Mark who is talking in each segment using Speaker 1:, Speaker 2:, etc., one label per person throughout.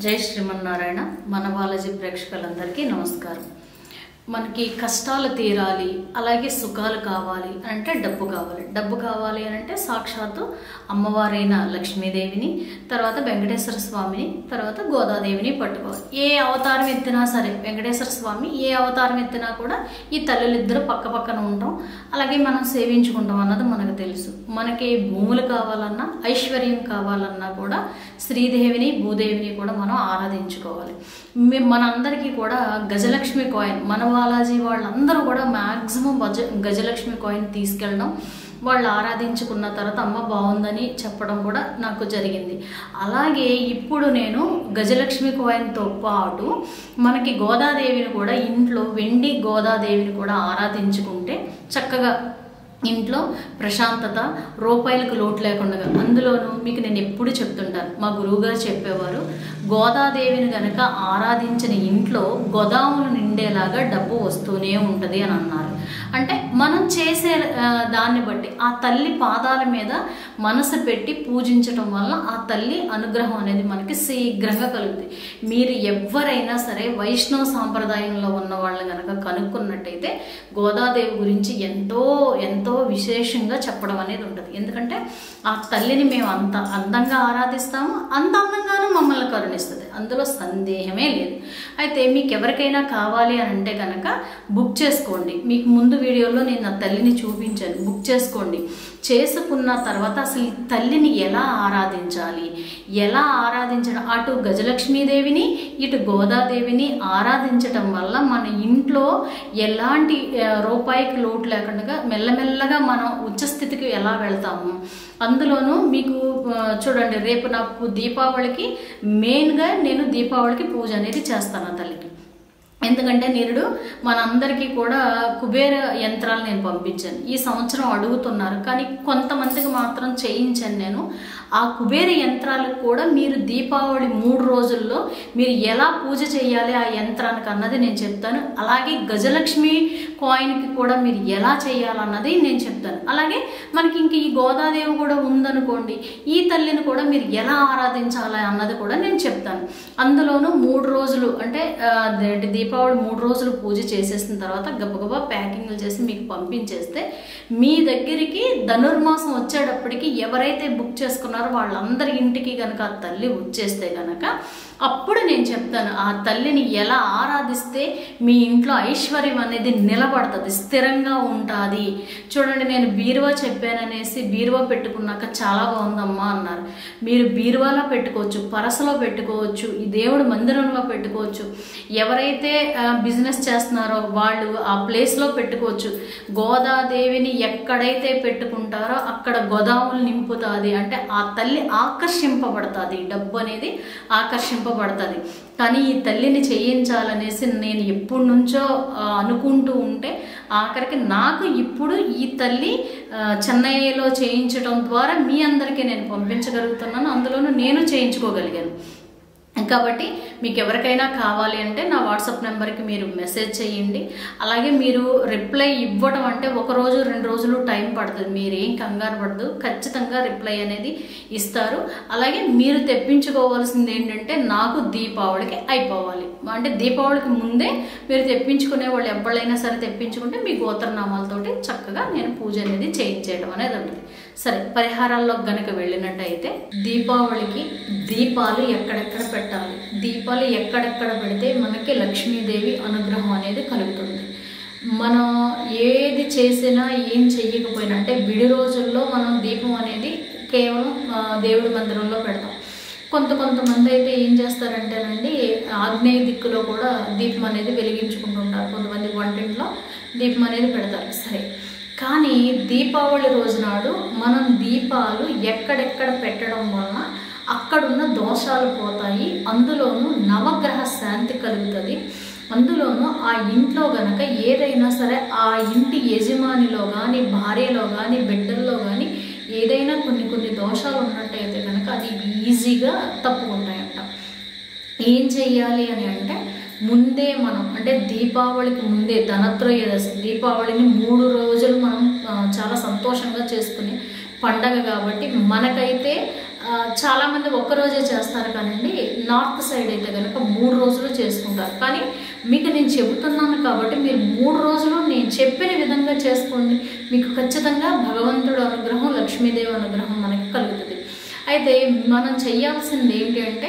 Speaker 1: జై శ్రీమన్నారాయణ మన బాలాజీ ప్రేక్షకులందరికీ నమస్కారం మనకి కష్టాలు తీరాలి అలాగే సుఖాలు కావాలి అని అంటే డబ్బు కావాలి డబ్బు కావాలి అని అంటే సాక్షాత్తు అమ్మవారైన లక్ష్మీదేవిని తర్వాత వెంకటేశ్వర స్వామిని తర్వాత గోదాదేవిని పట్టుకోవాలి ఏ అవతారం ఎత్తినా సరే వెంకటేశ్వర స్వామి ఏ అవతారం ఎత్తినా కూడా ఈ తల్లులిద్దరూ పక్క పక్కన ఉంటాం అలాగే మనం సేవించుకుంటాం అన్నది మనకు తెలుసు మనకి భూములు కావాలన్నా ఐశ్వర్యం కావాలన్నా కూడా శ్రీదేవిని భూదేవిని కూడా మనం ఆరాధించుకోవాలి మే- మనందరికీ కూడా గజలక్ష్మి కాయిన్ మన బాలాజీ వాళ్ళందరూ కూడా మ్యాక్సిమం గజ గజలక్ష్మి కాయిన్ తీసుకెళ్ళడం వాళ్ళు ఆరాధించుకున్న తర్వాత అమ్మ బాగుందని చెప్పడం కూడా నాకు జరిగింది అలాగే ఇప్పుడు నేను గజలక్ష్మి కాయిన్తో పాటు మనకి గోదాదేవిని కూడా ఇంట్లో వెండి గోదాదేవిని కూడా ఆరాధించుకుంటే చక్కగా ఇంట్లో ప్రశాంతత రూపాయలకు లోటు లేకుండా అందులోనూ మీకు నేను ఎప్పుడు చెప్తుంటాను మా గురువుగారు చెప్పేవారు గోదాదేవిని గనక ఆరాధించిన ఇంట్లో గోదాములు నిండేలాగా డబ్బు వస్తూనే ఉంటుంది అని అన్నారు అంటే మనం చేసే ఆ, దాన్ని బట్టి ఆ తల్లి పాదాల మీద మనసు పెట్టి పూజించటం వల్ల ఆ తల్లి అనుగ్రహం అనేది మనకి శీఘ్రంగా కలుగుతుంది మీరు ఎవరైనా సరే వైష్ణవ సాంప్రదాయంలో ఉన్న వాళ్ళు కనుక కనుక్కున్నట్టయితే గోదాదేవి గురించి ఎంతో ఎంతో విశేషంగా చెప్పడం అనేది ఉంటుంది ఎందుకంటే ఆ తల్లిని మేము అంత అందంగా ఆరాధిస్తాము అంత అందంగానూ మమ్మల్ని కరుణిస్తుంది అందులో సందేహమే లేదు అయితే మీకు ఎవరికైనా కావాలి అని అంటే కనుక బుక్ చేసుకోండి మీకు ముందు వీడియోలో నేను ఆ తల్లిని చూపించాను బుక్ చేసుకోండి చేసుకున్న తర్వాత అసలు ఈ తల్లిని ఎలా ఆరాధించాలి ఎలా ఆరాధించడం అటు గజలక్ష్మీదేవిని ఇటు గోదాదేవిని ఆరాధించటం వల్ల మన ఇంట్లో ఎలాంటి ఆ, రూపాయికి లోటు లేకుండా మెల్లమెల్లగా మనం ఉచ్చస్థితికి ఎలా వెళ్తాము అందులోనూ మీకు ఆ, చూడండి రేపు నాకు దీపావళికి మెయిన్గా నేను దీపావళికి పూజ అనేది చేస్తాను ఆ తల్లికి ఎందుకంటే నిరుడు మనందరికీ కూడా కుబేర యంత్రాలు నేను పంపించాను ఈ సంవత్సరం అడుగుతున్నారు కానీ కొంతమందికి మాత్రం చేయించాను నేను ఆ కుబేర యంత్రాలకు కూడా మీరు దీపావళి మూడు రోజుల్లో మీరు ఎలా పూజ చేయాలి ఆ యంత్రానికి అన్నది నేను చెప్తాను అలాగే గజలక్ష్మి కాయిన్కి కూడా మీరు ఎలా చేయాలన్నది నేను చెప్తాను అలాగే మనకి ఇంక ఈ గోదాదేవి కూడా ఉందనుకోండి ఈ తల్లిని కూడా మీరు ఎలా ఆరాధించాలి అన్నది కూడా నేను చెప్తాను అందులోనూ మూడు రోజులు అంటే ఆ, అదేంటి దీపావళి మూడు రోజులు పూజ చేసేసిన తర్వాత గబగబా ప్యాకింగ్లు చేసి మీకు పంపించేస్తే మీ దగ్గరికి ధనుర్మాసం వచ్చేటప్పటికి ఎవరైతే బుక్ చేసుకున్నారో వాళ్ళందరి ఇంటికి కనుక ఆ తల్లి వచ్చేస్తే కనుక అప్పుడు నేను చెప్తాను ఆ తల్లిని ఎలా ఆరాధిస్తే మీ ఇంట్లో ఐశ్వర్యం అనేది నిలబడుతుంది స్థిరంగా ఉంటుంది చూడండి నేను బీరువా చెప్పాననేసి బీరువా పెట్టుకున్నాక చాలా బాగుందమ్మా అన్నారు మీరు బీరువాలో పెట్టుకోవచ్చు పరసలో పెట్టుకోవచ్చు ఈ దేవుడి మందిరంలో పెట్టుకోవచ్చు ఎవరైతే ఆ, బిజినెస్ చేస్తున్నారో వాళ్ళు ఆ ప్లేస్లో పెట్టుకోవచ్చు గోదాదేవిని ఎక్కడైతే పెట్టుకుంటారో అక్కడ గోదాములు నింపుతుంది అంటే ఆ తల్లి ఆకర్షింపబడుతుంది డబ్బు అనేది ఆకర్షింపబడుతుంది కానీ ఈ తల్లిని చేయించాలనేసి నేను ఎప్పటి నుంచో ఆ, అనుకుంటూ ఉంటే ఆఖరికి నాకు ఇప్పుడు ఈ తల్లి ఆ, చెన్నైలో చేయించడం ద్వారా మీ అందరికీ నేను పంపించగలుగుతున్నాను అందులోనూ నేను చేయించుకోగలిగాను కాబట్టి మీకు ఎవరికైనా కావాలి అంటే నా వాట్సాప్ నెంబర్కి మీరు మెసేజ్ చేయండి అలాగే మీరు రిప్లై ఇవ్వడం అంటే ఒక రోజు రెండు రోజులు టైం పడుతుంది మీరు ఏం కంగారు పడదు ఖచ్చితంగా రిప్లై అనేది ఇస్తారు అలాగే మీరు తెప్పించుకోవాల్సింది ఏంటంటే నాకు దీపావళికి అయిపోవాలి అంటే దీపావళికి ముందే మీరు తెప్పించుకునే వాళ్ళు ఎవరైనా సరే తెప్పించుకుంటే మీ గోత్రనామాలతోటి చక్కగా నేను పూజ అనేది చేయించేయడం అనేది ఉంటుంది సరే పరిహారాల్లో గనక వెళ్ళినట్టయితే దీపావళికి దీపాలు ఎక్కడెక్కడ పెట్టాలి దీపాలు ఎక్కడెక్కడ పెడితే మనకి లక్ష్మీదేవి అనుగ్రహం అనేది కలుగుతుంది మనం ఏది చేసినా ఏం చెయ్యకపోయినా అంటే విడి రోజుల్లో మనం దీపం అనేది కేవలం ఆ, దేవుడి మందిరంలో పెడతాం కొంత కొంతమంది అయితే ఏం చేస్తారంటేనండి ఆగ్నేయ దిక్కులో కూడా దీపం అనేది వెలిగించుకుంటుంటారు కొంతమంది వంటింట్లో దీపం అనేది పెడతారు సరే కానీ దీపావళి రోజు నాడు మనం దీపాలు ఎక్కడెక్కడ పెట్టడం వలన అక్కడున్న దోషాలు పోతాయి అందులోనూ నవగ్రహ శాంతి కలుగుతుంది అందులోనూ ఆ ఇంట్లో గనక ఏదైనా సరే ఆ ఇంటి యజమానిలో కానీ భార్యలో కానీ బిడ్డల్లో కానీ ఏదైనా కొన్ని కొన్ని దోషాలు ఉన్నట్టయితే కనుక అది ఈజీగా తప్పుకుంటాయంట ఏం చెయ్యాలి అని అంటే ముందే మనం అంటే దీపావళికి ముందే ధనత్రయోదశి దీపావళిని మూడు రోజులు మనం ఆ, చాలా సంతోషంగా చేసుకునే పండగ కాబట్టి మనకైతే ఆ, ఆ, చాలా మంది ఒక్క రోజే చేస్తారు కానండి నార్త్ సైడ్ అయితే కనుక మూడు రోజులు చేసుకుంటారు కానీ మీకు నేను చెబుతున్నాను కాబట్టి మీరు మూడు రోజులు నేను చెప్పిన విధంగా చేసుకోండి మీకు ఖచ్చితంగా భగవంతుడు అనుగ్రహం లక్ష్మీదేవి అనుగ్రహం మనకి కలుగుతుంది అయితే మనం చేయాల్సింది ఏంటి అంటే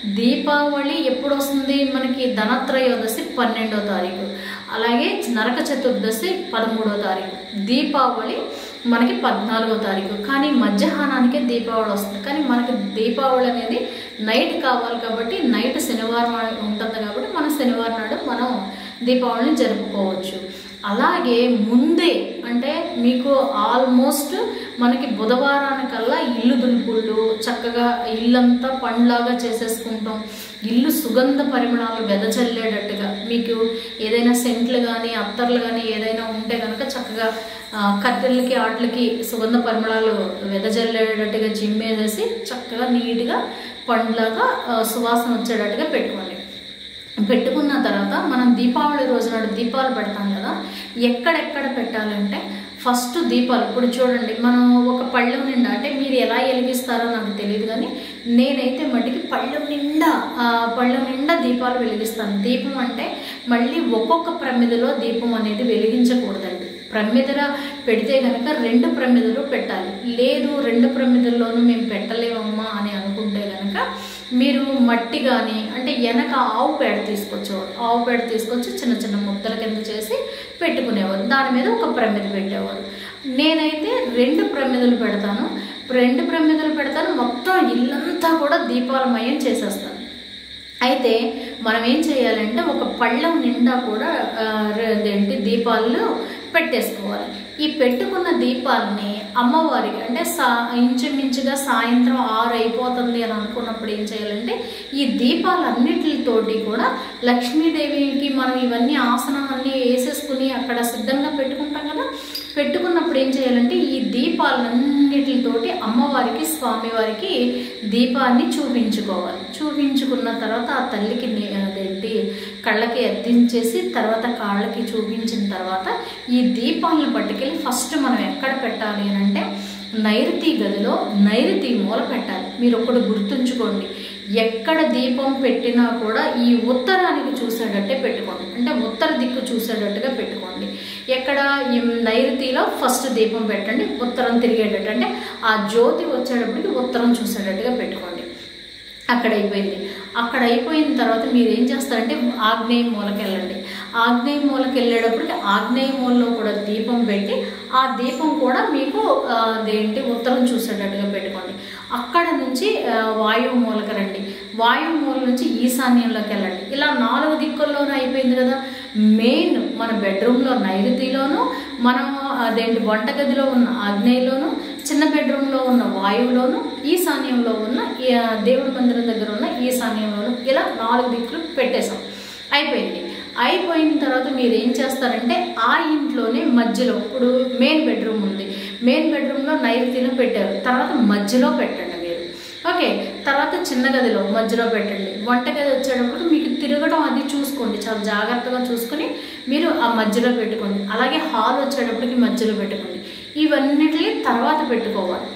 Speaker 1: దీపావళి ఎప్పుడు వస్తుంది మనకి ధనత్రయోదశి పన్నెండో తారీఖు అలాగే నరక చతుర్దశి పదమూడో తారీఖు దీపావళి మనకి పద్నాలుగో తారీఖు కానీ మధ్యాహ్నానికే దీపావళి వస్తుంది కానీ మనకి దీపావళి అనేది నైట్ కావాలి కాబట్టి నైట్ శనివారం ఉంటుంది కాబట్టి మన శనివారం నాడు మనం దీపావళిని జరుపుకోవచ్చు అలాగే ముందే అంటే మీకు ఆల్మోస్ట్ మనకి బుధవారానికల్లా ఇల్లు దులుపుళ్ళు చక్కగా ఇల్లంతా పండ్లాగా చేసేసుకుంటాం ఇల్లు సుగంధ పరిమళాలు వెదజల్లేటట్టుగా మీకు ఏదైనా సెంట్లు కానీ అత్తర్లు కానీ ఏదైనా ఉంటే కనుక చక్కగా ఆ, కట్టెలకి ఆటలకి సుగంధ పరిమళాలు వెదజల్లేటట్టుగా జిమ్మేసేసి చక్కగా నీట్గా పండ్లాగా ఆ, సువాసన వచ్చేటట్టుగా పెట్టుకోండి పెట్టుకున్న తర్వాత మనం దీపావళి రోజు నాడు దీపాలు పెడతాం కదా ఎక్కడెక్కడ పెట్టాలంటే ఫస్ట్ దీపాలు ఇప్పుడు చూడండి మనం ఒక పళ్ళెం నిండా అంటే మీరు ఎలా వెలిగిస్తారో నాకు తెలియదు కానీ నేనైతే మట్టికి పళ్ళెం నిండా ఆ, పళ్ళెం నిండా దీపాలు వెలిగిస్తాను దీపం అంటే మళ్ళీ ఒక్కొక్క ప్రమిదలో దీపం అనేది వెలిగించకూడదండి ప్రమిదల పెడితే కనుక రెండు ప్రమిదలు పెట్టాలి లేదు రెండు ప్రమిదల్లోనూ మేము పెట్టలేమమ్మా అని అనుకుంటే కనుక మీరు మట్టి కానీ అంటే వెనక ఆవు పేడ తీసుకొచ్చేవారు ఆవు పేడ తీసుకొచ్చి చిన్న చిన్న ముద్దల కింద చేసి పెట్టుకునేవారు దాని మీద ఒక ప్రమిద పెట్టేవారు నేనైతే రెండు ప్రమిదలు పెడతాను రెండు ప్రమిదలు పెడతాను మొత్తం ఇల్లంతా కూడా దీపాలమయం చేసేస్తాను అయితే మనం ఏం చేయాలంటే ఒక పళ్ళెం నిండా కూడా ఆ, ర- అదేంటి దీపాలు పెట్టేసుకోవాలి ఈ పెట్టుకున్న దీపాలని అమ్మవారికి అంటే సా ఇంచుమించుగా సాయంత్రం ఆరు అయిపోతుంది అని అనుకున్నప్పుడు ఏం చేయాలంటే ఈ దీపాలన్నిటితోటి కూడా లక్ష్మీదేవికి మనం ఇవన్నీ ఆసనం అన్నీ వేసేసుకుని అక్కడ సిద్ధంగా పెట్టుకుంటాం కదా పెట్టుకున్నప్పుడు ఏం చేయాలంటే ఈ దీపాలన్నిటితోటి అమ్మవారికి స్వామివారికి దీపాన్ని చూపించుకోవాలి చూపించుకున్న తర్వాత ఆ తల్లికి ని- అదేంటి కళ్ళకి అద్దించేసి తర్వాత కాళ్ళకి చూపించిన తర్వాత ఈ దీపాలను పట్టుకెళ్ళి ఫస్ట్ మనం ఎక్కడ పెట్టాలి అని అంటే నైరుతి గదిలో నైరుతి మూల పెట్టాలి మీరు ఒకటి గుర్తుంచుకోండి ఎక్కడ దీపం పెట్టినా కూడా ఈ ఉత్తరానికి చూసేటట్టే పెట్టుకోండి అంటే ఉత్తర దిక్కు చూసేటట్టుగా పెట్టుకోండి ఎక్కడ ఈ నైరుతిలో ఫస్ట్ దీపం పెట్టండి ఉత్తరం తిరిగేటట్టు అంటే ఆ జ్యోతి వచ్చేటప్పటికి ఉత్తరం చూసేటట్టుగా పెట్టుకోండి అక్కడ అయిపోయింది అక్కడ అయిపోయిన తర్వాత మీరు ఏం చేస్తారంటే ఆగ్నేయ మూలకి వెళ్ళండి ఆగ్నేయ మూలకి వెళ్ళేటప్పటికి ఆగ్నేయ మూలలో కూడా దీపం పెట్టి ఆ దీపం కూడా మీకు ఆ, అదేంటి ఉత్తరం చూసేటట్టుగా పెట్టుకోండి అక్కడ నుంచి ఆ, వాయువు మూలకి రండి వాయువు మూల నుంచి ఈశాన్యంలోకి వెళ్ళండి ఇలా నాలుగు దిక్కుల్లోనూ అయిపోయింది కదా మెయిన్ మన బెడ్రూమ్లో నైరుతిలోను మనం అదేంటి వంటగదిలో ఉన్న ఆగ్నేయలోను చిన్న బెడ్రూమ్లో ఉన్న వాయువులోను ఈశాన్యంలో ఉన్న ఈ, ఆ, దేవుడి మందిరం దగ్గర ఉన్న ఈశాన్యంలోను ఇలా నాలుగు దిక్కులు పెట్టేశాం అయిపోయింది అయిపోయిన తర్వాత మీరు ఏం చేస్తారంటే ఆ ఇంట్లోనే మధ్యలో ఇప్పుడు మెయిన్ బెడ్రూమ్ ఉంది మెయిన్ బెడ్రూమ్లో నైరుతిలో పెట్టారు తర్వాత మధ్యలో పెట్టండి మీరు ఓకే తర్వాత చిన్న గదిలో మధ్యలో పెట్టండి వంటగది వచ్చేటప్పుడు మీకు తిరగడం అది చూసుకోండి చాలా జాగ్రత్తగా చూసుకొని మీరు ఆ మధ్యలో పెట్టుకోండి అలాగే హాల్ వచ్చేటప్పటికి మధ్యలో పెట్టుకోండి ఇవన్నిటిని తర్వాత పెట్టుకోవాలి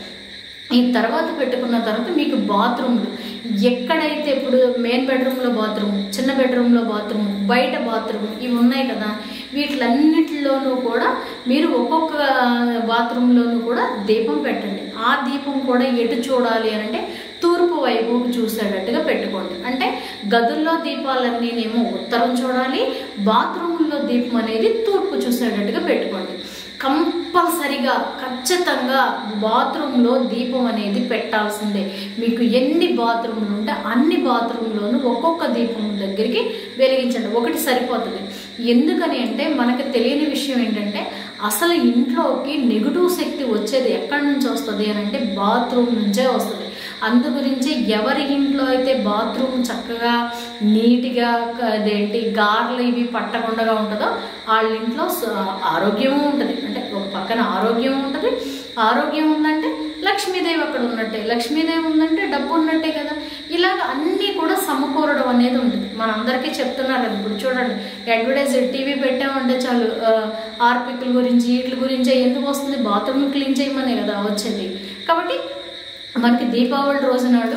Speaker 1: ఈ తర్వాత పెట్టుకున్న తర్వాత మీకు బాత్రూమ్లు ఎక్కడైతే ఇప్పుడు మెయిన్ బెడ్రూమ్లో బాత్రూమ్ చిన్న బెడ్రూమ్లో బాత్రూమ్ బయట బాత్రూమ్ ఇవి ఉన్నాయి కదా వీటిలన్నిటిలోనూ కూడా మీరు ఒక్కొక్క బాత్రూంలోనూ కూడా దీపం పెట్టండి ఆ దీపం కూడా ఎటు చూడాలి అని అంటే తూర్పు వైపు చూసేటట్టుగా పెట్టుకోండి అంటే గదుల్లో దీపాలన్నీనేమో ఉత్తరం చూడాలి బాత్రూంలో దీపం అనేది తూర్పు చూసేటట్టుగా పెట్టుకోండి కంపల్సరిగా ఖచ్చితంగా బాత్రూంలో దీపం అనేది పెట్టాల్సిందే మీకు ఎన్ని బాత్రూమ్లు ఉంటే అన్ని బాత్రూంలోనూ ఒక్కొక్క దీపం దగ్గరికి వెలిగించండి ఒకటి సరిపోతుంది ఎందుకని అంటే మనకు తెలియని విషయం ఏంటంటే అసలు ఇంట్లోకి నెగిటివ్ శక్తి వచ్చేది ఎక్కడి నుంచి వస్తుంది అని అంటే బాత్రూమ్ నుంచే వస్తుంది అందు గురించి ఎవరి ఇంట్లో అయితే బాత్రూమ్ చక్కగా నీట్గా అదేంటి గార్లు ఇవి పట్టకుండా ఉంటుందో వాళ్ళ ఇంట్లో స- ఆరోగ్యము ఉంటుంది అంటే ఒక పక్కన ఆరోగ్యం ఉంటుంది ఆరోగ్యం ఉందంటే లక్ష్మీదేవి అక్కడ ఉన్నట్టే లక్ష్మీదేవి ఉందంటే డబ్బు ఉన్నట్టే కదా ఇలాగ అన్నీ కూడా సమకూరడం అనేది ఉంటుంది మనందరికీ చెప్తున్నారు కదా ఇప్పుడు చూడండి అడ్వర్టైజ్ టీవీ పెట్టామంటే చాలు ఆ, ఆర్పికుల గురించి వీటి గురించి ఎందుకు వస్తుంది బాత్రూమ్ క్లీన్ చేయమనే కదా వచ్చేది కాబట్టి మనకి దీపావళి రోజు నాడు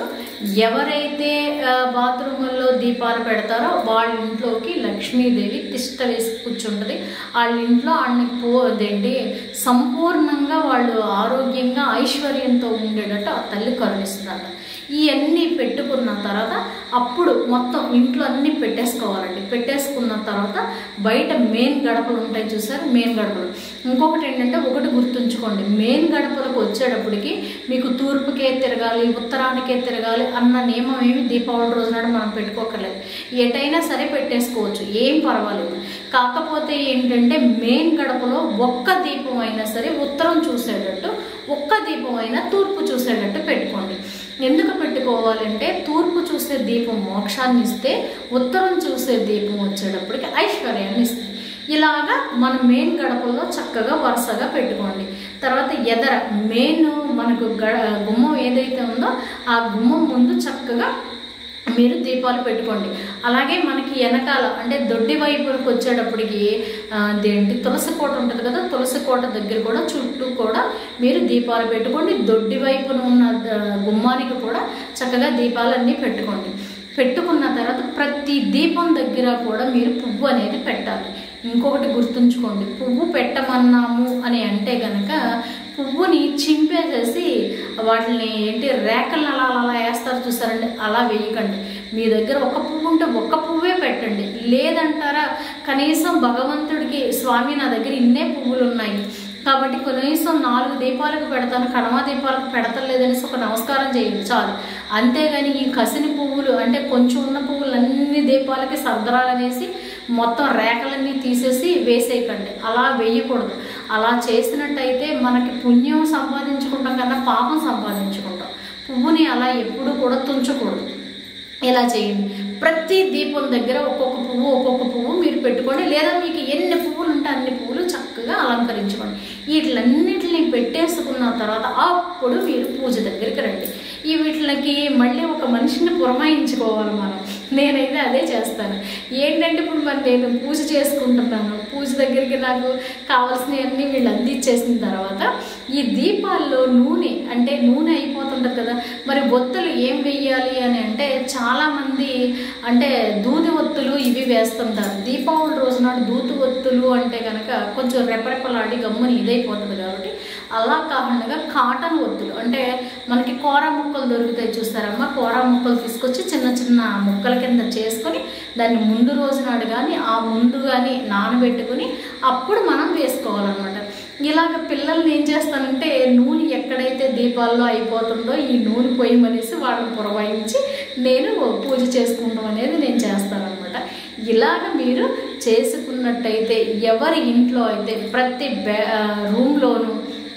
Speaker 1: ఎవరైతే ఆ, బాత్రూముల్లో దీపాలు పెడతారో వాళ్ళ ఇంట్లోకి లక్ష్మీదేవి తిష్ట వేసి కూర్చుంటుంది వాళ్ళ ఇంట్లో వాళ్ళని పో అదేంటి సంపూర్ణంగా వాళ్ళు ఆరోగ్యంగా ఐశ్వర్యంతో ఉండేటట్టు ఆ తల్లి కరుణిస్తుందట ఇవన్నీ పెట్టుకున్న తర్వాత అప్పుడు మొత్తం ఇంట్లో అన్నీ పెట్టేసుకోవాలండి పెట్టేసుకున్న తర్వాత బయట మెయిన్ గడపలు ఉంటాయి చూసారు మెయిన్ గడపలు ఇంకొకటి ఏంటంటే ఒకటి గుర్తుంచుకోండి మెయిన్ గడపలకు వచ్చేటప్పటికి మీకు తూర్పుకే తిరగాలి ఉత్తరానికే తిరగాలి అన్న నియమం ఏమి దీపావళి రోజు నాడు మనం పెట్టుకోకర్లేదు ఎటైనా సరే పెట్టేసుకోవచ్చు ఏం పర్వాలేదు కాకపోతే ఏంటంటే మెయిన్ గడపలో ఒక్క దీపం అయినా సరే ఉత్తరం చూసేటట్టు ఒక్క దీపం అయినా తూర్పు చూసేటట్టు పెట్టుకోండి ఎందుకు పెట్టుకోవాలంటే తూర్పు చూసే దీపం మోక్షాన్ని ఇస్తే ఉత్తరం చూసే దీపం వచ్చేటప్పటికి ఐశ్వర్యాన్ని ఇస్తుంది ఇలాగా మన మెయిన్ గడపల్లో చక్కగా వరుసగా పెట్టుకోండి తర్వాత ఎదర మెయిన్ మనకు గడ గుమ్మం ఏదైతే ఉందో ఆ గుమ్మం ముందు చక్కగా మీరు దీపాలు పెట్టుకోండి అలాగే మనకి వెనకాల అంటే దొడ్డి వైపులకు వచ్చేటప్పటికి ఆ, అదేంటి తులసి కోట ఉంటుంది కదా తులసి కోట దగ్గర కూడా చుట్టూ కూడా మీరు దీపాలు పెట్టుకోండి దొడ్డి వైపున ఉన్న ఆ, గుమ్మానికి కూడా చక్కగా దీపాలన్నీ పెట్టుకోండి పెట్టుకున్న తర్వాత ప్రతి దీపం దగ్గర కూడా మీరు పువ్వు అనేది పెట్టాలి ఇంకొకటి గుర్తుంచుకోండి పువ్వు పెట్టమన్నాము అని అంటే గనక పువ్వుని చింపేసేసి వాటిని ఏంటి రేకలను అలా అలా వేస్తారు చూసారండి అలా వేయకండి మీ దగ్గర ఒక పువ్వు ఉంటే ఒక్క పువ్వే పెట్టండి లేదంటారా కనీసం భగవంతుడికి స్వామి నా దగ్గర ఇన్నే పువ్వులు ఉన్నాయి కాబట్టి కనీసం నాలుగు దీపాలకు పెడతాను కడమ దీపాలకు పెడతలేదనేసి ఒక నమస్కారం చేయండి చాలు అంతేగాని ఈ కసిని పువ్వులు అంటే కొంచెం ఉన్న పువ్వులు అన్ని దీపాలకి సర్దరాలనేసి మొత్తం రేఖలన్నీ తీసేసి వేసేయకండి అలా వేయకూడదు అలా చేసినట్టయితే మనకి పుణ్యం సంపాదించుకుంటాం కన్నా పాపం సంపాదించుకుంటాం పువ్వుని అలా ఎప్పుడూ కూడా తుంచకూడదు ఇలా చేయండి ప్రతి దీపం దగ్గర ఒక్కొక్క పువ్వు ఒక్కొక్క పువ్వు మీరు పెట్టుకోండి లేదా మీకు ఎన్ని పువ్వులు ఉంటే అన్ని పువ్వులు చక్కగా అలంకరించుకోండి వీటిలన్నిటిని పెట్టేసుకున్న తర్వాత అప్పుడు మీరు పూజ దగ్గరికి రండి ఈ వీటికి మళ్ళీ ఒక మనిషిని పురమాయించుకోవాలి మనం నేనైతే అదే చేస్తాను ఏంటంటే ఇప్పుడు మరి నేను పూజ చేసుకుంటున్నాను పూజ దగ్గరికి నాకు కావాల్సినవన్నీ వీళ్ళు అందించేసిన తర్వాత ఈ దీపాల్లో నూనె అంటే నూనె అయిపోతుంటుంది కదా మరి ఒత్తులు ఏం వెయ్యాలి అని అంటే చాలామంది అంటే దూది ఒత్తులు ఇవి వేస్తుంటారు దీపావళి రోజు నాడు దూది ఒత్తులు అంటే కనుక కొంచెం రెపరెపలాడి గమ్ముని ఇదైపోతుంది కాబట్టి అలా కాకుండా కాటన్ ఒత్తులు అంటే మనకి కూర ముక్కలు దొరుకుతాయి చూస్తారమ్మా కూర ముక్కలు తీసుకొచ్చి చిన్న చిన్న ముక్కల కింద చేసుకొని దాన్ని ముందు రోజు నాడు కానీ ఆ ముందు కానీ నానబెట్టుకుని అప్పుడు మనం వేసుకోవాలన్నమాట ఇలాగ పిల్లల్ని ఏం చేస్తానంటే నూనె ఎక్కడైతే దీపాల్లో అయిపోతుందో ఈ నూనె పొయ్యమనేసి వాళ్ళని పురవాయించి నేను పూజ చేసుకుంటాం అనేది నేను చేస్తానన్నమాట ఇలాగ మీరు చేసుకున్నట్టయితే ఎవరి ఇంట్లో అయితే ప్రతి బె రూమ్లోనూ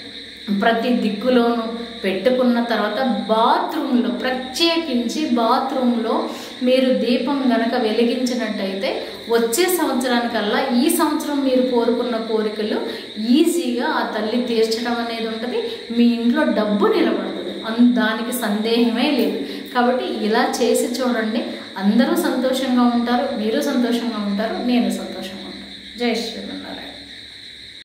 Speaker 1: ప్రతి దిక్కులోనూ పెట్టుకున్న తర్వాత బాత్రూంలో ప్రత్యేకించి బాత్రూంలో మీరు దీపం గనక వెలిగించినట్టయితే వచ్చే సంవత్సరానికల్లా ఈ సంవత్సరం మీరు కోరుకున్న కోరికలు ఈజీగా ఆ తల్లి తీర్చడం అనేది ఉంటుంది మీ ఇంట్లో డబ్బు నిలబడుతుంది అన్- దానికి సందేహమే లేదు కాబట్టి ఇలా చేసి చూడండి అందరూ సంతోషంగా ఉంటారు మీరు సంతోషంగా ఉంటారు నేను సంతోషంగా ఉంటాను జై శ్రీరామ్